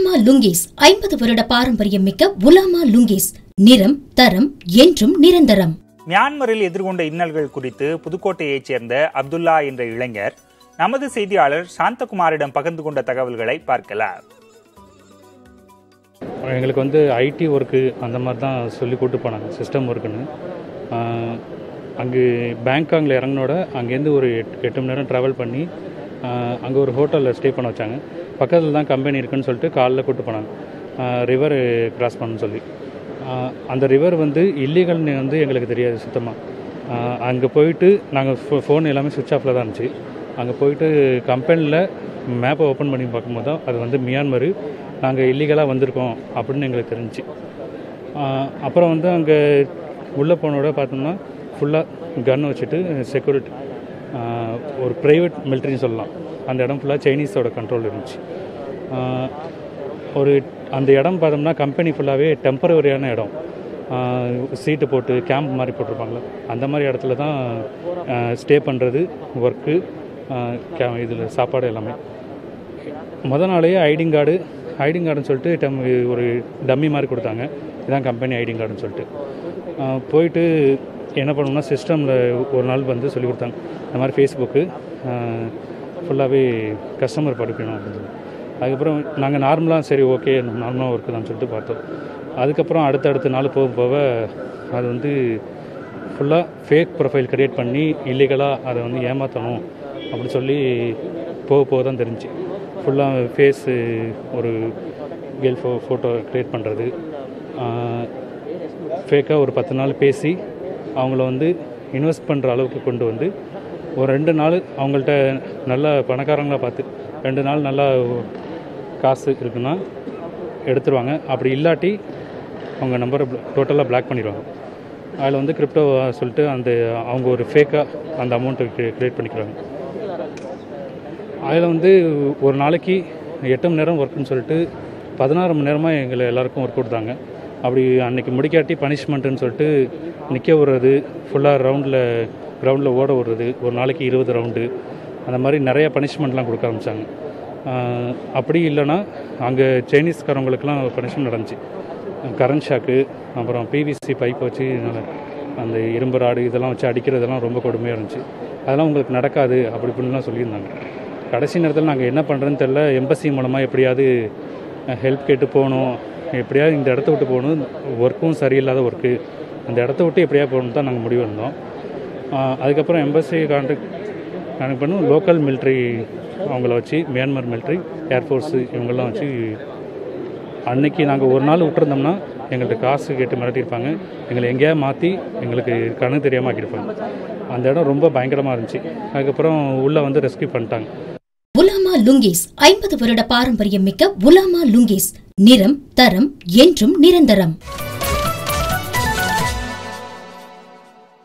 உலாமா லுங்கீஸ் ஐம்பது வருட பாரம்பரியம் மிக்க உலாமா லுங்கீஸ் நிறம் தரம் என்றும் நிரந்தரம் மியான்மரில் எதிர்கொண்ட இன்னல்கள் குறித்து புதுக்கோட்டையைச் சேர்ந்த அப்துல்லா என்ற இளைஞர் நமது செய்தியாளர் சாந்தகுமாரிடம் பகிர்ந்து கொண்ட தகவல்களை பார்க்கலாம் எங்களுக்கு வந்து ஐடி ஒர்க்கு அந்த மாதிரி தான் சொல்லி கூட்டு போனாங்க சிஸ்டம் ஒர்க்குன்னு அங்கே பேங்காங்கில் இறங்கினோட அங்கேருந்து ஒரு எட் எட்டு மணி நேரம் ட்ராவல் பண்ணி அங்கே ஒரு ஹோட்டலில் ஸ்டே பண்ண வச்சாங்க பக்கத்தில் தான் கம்பெனி இருக்குன்னு சொல்லிட்டு காலைல கூட்டு போனாங்க ரிவர் கிராஸ் பண்ணணும்னு சொல்லி ஆஹ் அந்த ரிவர் வந்து இல்லீகல்னு வந்து எங்களுக்கு தெரியாது சுத்தமாக அங்கே போயிட்டு நாங்கள் ஃபோ ஃபோன் எல்லாமே சுவிட்ச் ஆஃபில் தான் இருந்துச்சு அங்கே போயிட்டு கம்பெனியில் மேப்பை ஓப்பன் பண்ணி பார்க்கும்போது தான் அது வந்து மியான்மர் நாங்கள் இல்லீகலாக வந்திருக்கோம் அப்படின்னு எங்களுக்கு தெரிஞ்சுச்சு ஆஹ் அப்புறம் வந்து அங்கே உள்ளே போனோட பார்த்தோம்னா ஃபுல்லாக கன் வச்சுட்டு செக்யூரிட்டி ஒரு ப்ரைவேட் மிலிட்ரின்னு சொல்லலாம் அந்த இடம் ஃபுல்லாக சைனீஸோட கண்ட்ரோல் இருந்துச்சு ஆஹ் ஒரு அந்த இடம் பார்த்தோம்னா கம்பெனி ஃபுல்லாகவே டெம்பரவரியான இடம் சீட்டு போட்டு கேம்ப் மாதிரி போட்டிருப்பாங்களே அந்த மாதிரி இடத்துல தான் ஸ்டே பண்ணுறது ஒர்க்கு கே இதில் சாப்பாடு எல்லாமே முத நாளையே ஐடிங் கார்டு ஐடிங் கார்டுன்னு சொல்லிட்டு டம் ஒரு டம்மி மாதிரி கொடுத்தாங்க இதான் கம்பெனி ஐடிங் கார்டுன்னு சொல்லிட்டு ஆஹ் போயிட்டு என்ன பண்ணோம்னா சிஸ்டமில் ஒரு நாள் வந்து சொல்லி கொடுத்தாங்க இந்த மாதிரி ஃபேஸ்புக்கு ஃபுல்லாகவே கஸ்டமர் படிக்கணும் அப்படின்னு சொல்லி அதுக்கப்புறம் நாங்கள் நார்மலாக சரி ஓகே நார்மலாக ஒர்க்கு தான் சொல்லிட்டு பார்த்தோம் அதுக்கப்புறம் அடுத்தடுத்த நாள் போக போக அது வந்து ஃபுல்லாக ஃபேக் ப்ரொஃபைல் க்ரியேட் பண்ணி இல்லீகலாக அதை வந்து ஏமாற்றணும் அப்படி சொல்லி போக போக தான் தெரிஞ்சு ஃபுல்லாக ஃபேஸு ஒரு கேர்ள் ஃபோ ஃபோட்டோ க்ரியேட் பண்ணுறது ஃபேக்காக ஒரு பத்து நாள் பேசி அவங்கள வந்து இன்வெஸ்ட் பண்ணுற அளவுக்கு கொண்டு வந்து ஒரு ரெண்டு நாள் அவங்கள்ட்ட நல்ல பணக்காரங்களாக பார்த்து ரெண்டு நாள் நல்லா காசு இருக்குன்னா எடுத்துருவாங்க அப்படி இல்லாட்டி அவங்க நம்பரை டோட்டலாக பிளாக் பண்ணிடுவாங்க அதில் வந்து கிரிப்டோ சொல்லிட்டு அந்த அவங்க ஒரு ஃபேக்காக அந்த அமௌண்ட்டை க்ரியேட் பண்ணிக்கிறாங்க அதில் வந்து ஒரு நாளைக்கு எட்டு மணி நேரம் ஒர்க்குன்னு சொல்லிட்டு பதினாறு மணி நேரமாக எங்களை எல்லாருக்கும் ஒர்க் கொடுத்தாங்க அப்படி அன்னைக்கு முடிக்காட்டி பனிஷ்மெண்ட்டுன்னு சொல்லிட்டு நிற்க விடுறது ஃபுல்லாக ரவுண்டில் கிரவுண்டில் ஓட விடுறது ஒரு நாளைக்கு இருபது ரவுண்டு அந்த மாதிரி நிறைய பனிஷ்மெண்ட்லாம் கொடுக்க ஆரம்பித்தாங்க அப்படி இல்லைன்னா அங்கே சைனீஸ்காரவங்களுக்குலாம் பனிஷ்மெண்ட் நடந்துச்சு கரண்ட் ஷாக்கு அப்புறம் பிவிசி பைப் வச்சு அந்த இரும்பு ராடு இதெல்லாம் வச்சு அடிக்கிறதெல்லாம் ரொம்ப கொடுமையாக இருந்துச்சு அதெல்லாம் உங்களுக்கு நடக்காது அப்படி இப்படின்லாம் சொல்லியிருந்தாங்க கடைசி நேரத்தில் நாங்கள் என்ன பண்ணுறதுன்னு தெரில எம்பசி மூலமாக எப்படியாவது ஹெல்ப் கேட்டு போகணும் எப்படியாவது இந்த இடத்த விட்டு போகணும் ஒர்க்கும் சரியில்லாத ஒர்க்கு அந்த இடத்த விட்டு எப்படியாவது போகணும் தான் நாங்கள் முடிவு இருந்தோம் அதுக்கப்புறம் எம்பசி கான்டாக்ட் கான்டாக்ட் பண்ணும் லோக்கல் மிலிட்ரி அவங்கள வச்சு மியான்மர் மிலிட்ரி ஏர்ஃபோர்ஸு இவங்கெல்லாம் வச்சு அன்னைக்கு நாங்கள் ஒரு நாள் விட்டுருந்தோம்னா எங்கள்கிட்ட காசு கேட்டு மிரட்டியிருப்பாங்க எங்களை எங்கேயாவது மாற்றி எங்களுக்கு கணக்கு தெரியாமல் ஆக்கியிருப்பாங்க அந்த இடம் ரொம்ப பயங்கரமாக இருந்துச்சு அதுக்கப்புறம் உள்ளே வந்து ரெஸ்கியூ பண்ணிட்டாங்க உலாமா லுங்கீஸ் ஐம்பது வருட பாரம்பரியம் மிக்க உலாமா லுங்கீஸ் நிறம் தரம் என்றும் நிரந்தரம்